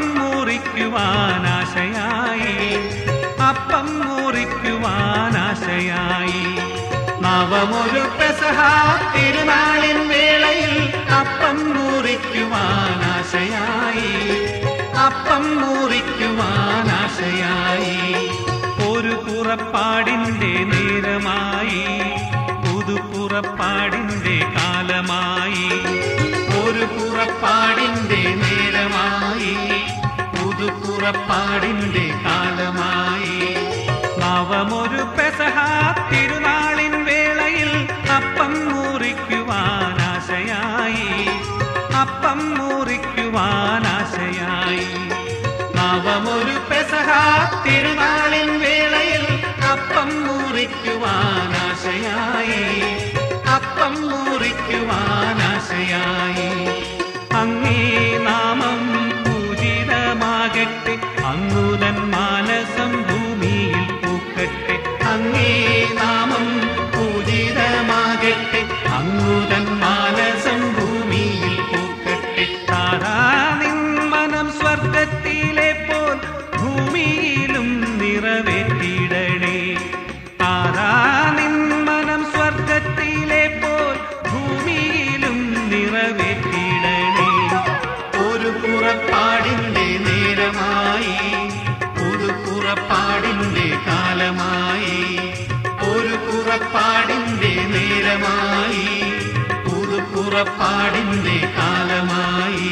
മുറിക്കുവാനാശയായി അപ്പം മുറിക്കുവാനാശയായി നവമൊരു പെസഹ തിരുനാളിൻ വേളയിൽ അപ്പം മുറിക്കുവാനാശയായി അപ്പം മുറിക്കുവാനാശയായി ഒരു പുറപ്പാടിന്റെ നേരമായി പുതുപുറപ്പാടിന്റെ കാലമായി ഒരു പുറപ്പാടിന്റെ നേരമായി പുതുപുറപ്പാടിന്റെ കാലമായി നവമൊരു പെസഹ തിരുനാളിൻ വേളയിൽ അപ്പം മുറിക്കുവാനാശയായി അപ്പം മുറിക്കുവാനാശയായി നവമൊരു പെസഹ തിരുനാളിൻ വേളയിൽ അപ്പം മുറിക്കുവാനാശയായി അപ്പം മുറിക്കുവാനാശയായി അങ്ങേ നാമം പൂജിതമാകട്ടെ അങ്ങുതൻ മാനസം ഭൂമിയിൽ പൂക്കട്ടെ അങ്ങേ നാമം പൂജിതമാകട്ടെ അങ്ങുതൻ മാനസം ഭൂമിയിൽ പൂക്കട്ടെ താരാ നിൻ മനം സ്വർഗത്തിലെ പോൽ ഭൂമിയിലും നിറവേറ്റിടണേ താരാ നിൻ മനം സ്വർഗത്തിലെ പോൽ ഭൂമിയിലും നിറവേറ്റിടണേ ഒരു പുറപ്പാടിന്റെ നേരമായി പുതുപുറപ്പാടിന്റെ കാലമായി ഒരു പുറപ്പാടിന്റെ നേരമായി പുതുപുറപ്പാടിന്റെ കാലമായി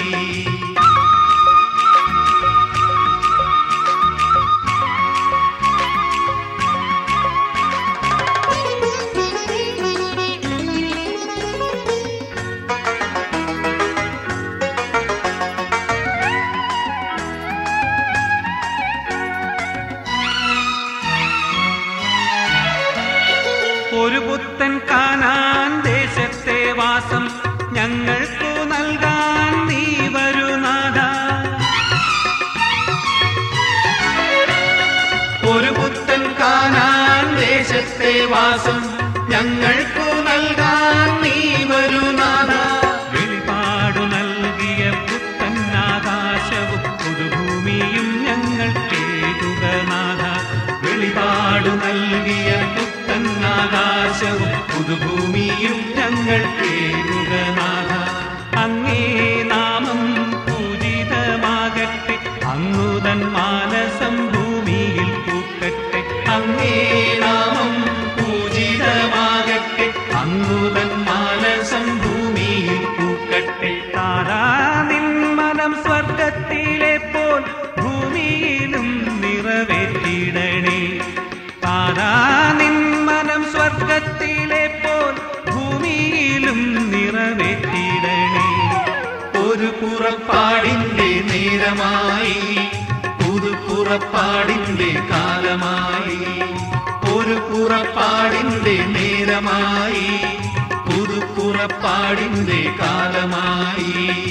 ഒരു പുത്തൻ കാനാൻ ദേശത്തെ വാസം ഞങ്ങൾക്കു നൽകാൻ നീ വരുനാഥ ഒരു പുത്തൻ കാനാൻ ദേശത്തെ വാസം ഞങ്ങൾക്കു നൽകാൻ നീ വരുനാഥ വെളിപാടു നൽകിയ പുത്തൻ ആകാശവും പുതുഭൂമിയും ഞങ്ങൾ കേതുകനാഥ വെളിപാടു നൽകിയ പുത്തൻ ആകാശവും പുതുഭൂമിയും ഞങ്ങൾ കേതുകനാഥ അങ്ങേ നാമം പൂജിതമാകട്ടെ അങ്ങുതൻ മാനസം ഭൂമിയിൽ പൂക്കട്ടെ അങ്ങേ നാമം പൂജിതമാകട്ടെ അങ്ങുതൻ മാനസം ഭൂമിയിൽ പൂക്കട്ടെ താരാ നിൻ മനം സ്വർഗത്തിലെ പോൽ ഭൂമിയിലും നിറവേറ്റിടണേ താരാ നിൻ മനം സ്വർഗത്തിലെ പോൽ ഭൂമിയിലും നിറവേറ്റിടണേ ഒരു പുറപ്പാടിന്റെ നേരമായി പുതുപുറപ്പാടിന്റെ കാലമായി ഒരു പുറപ്പാടിന്റെ നേരമായി പുതുപുറപ്പാടിന്റെ കാലമായി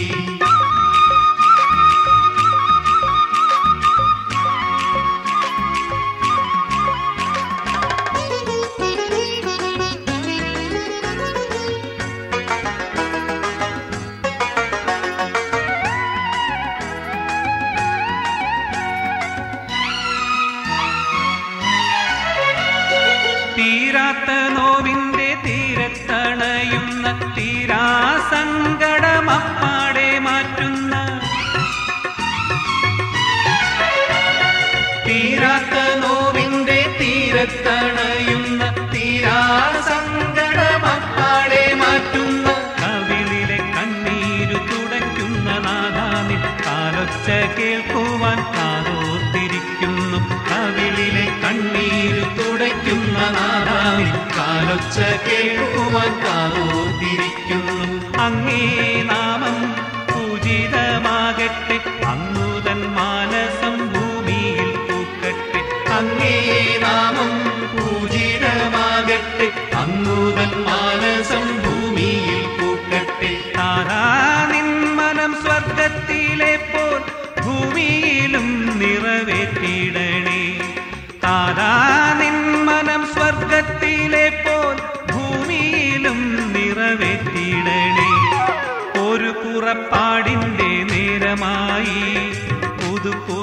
തീരാത്ത നോവിന്റെ തീരത്തണയുന്ന തീരാ സങ്കടമപ്പാടെ മാറ്റുന്ന തീരാത്ത നോവിന്റെ തീരത്തണയുന്ന തീരാ സങ്കടമപ്പാടെ മാറ്റുന്ന കവിളിലെ കണ്ണീരു തുടയ്ക്കുന്ന നാദാനി കാലൊച്ച കേൾക്കുവാൻ കാതോത്തിരിക്കുന്നു കവിളിലെ കണ്ണീരു തുടയ്ക്കുന്ന നാദാനി കാലൊച്ച കേൾക്കുവാൻ കാതോത്തിരിക്കുന്നു അങ്ങേ നാമം പൂജിതമാകട്ടെ അങ്ങുതൻ മാനസം ഭൂമിയിൽ പൂക്കട്ടെ അങ്ങേ നാമം പൂജിതമാകട്ടെ അങ്ങുതൻ മാനസം ഭൂമിയിൽ പൂക്കട്ടെ താരാ നിൻ മനം സ്വർഗത്തിലെ പോൽ ഭൂമിയിലും നിറവേറ്റിടണേ താരാ നിൻ മനം സ്വർഗത്തിലെ പോൽ ഭൂമിയിലും നിറ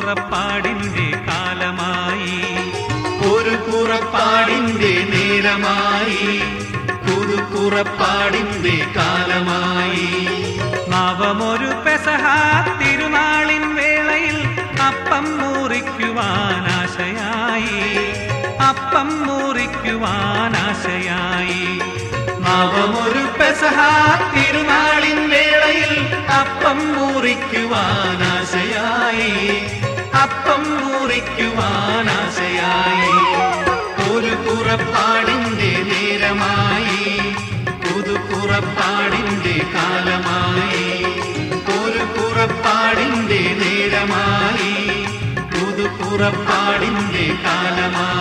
പുറപ്പാടിന്റെ കാലമായി ഒരു പുറപ്പാടിന്റെ നേരമായി പുതു പുറപ്പാടിന്റെ കാലമായി നവമൊരു പെസഹ തിരുനാളിൻ വേളയിൽ അപ്പം മുറിക്കുവാൻ ആശയായി അപ്പം മുറിക്കുവാൻ ആശയായി നവമൊരു പെസഹ തിരുനാളിൻ വേളയിൽ അപ്പം മുറിക്കുവാൻ ആശയായി അപ്പം മുറിക്കുവാൻ ആശയായി ഒരു പുറപ്പാടിന്റെ നേരമായി പുതു പുറപ്പാടിന്റെ കാലമായി ഒരു പുറപ്പാടിന്റെ നേരമായി പുതു പുറപ്പാടിന്റെ കാലമായി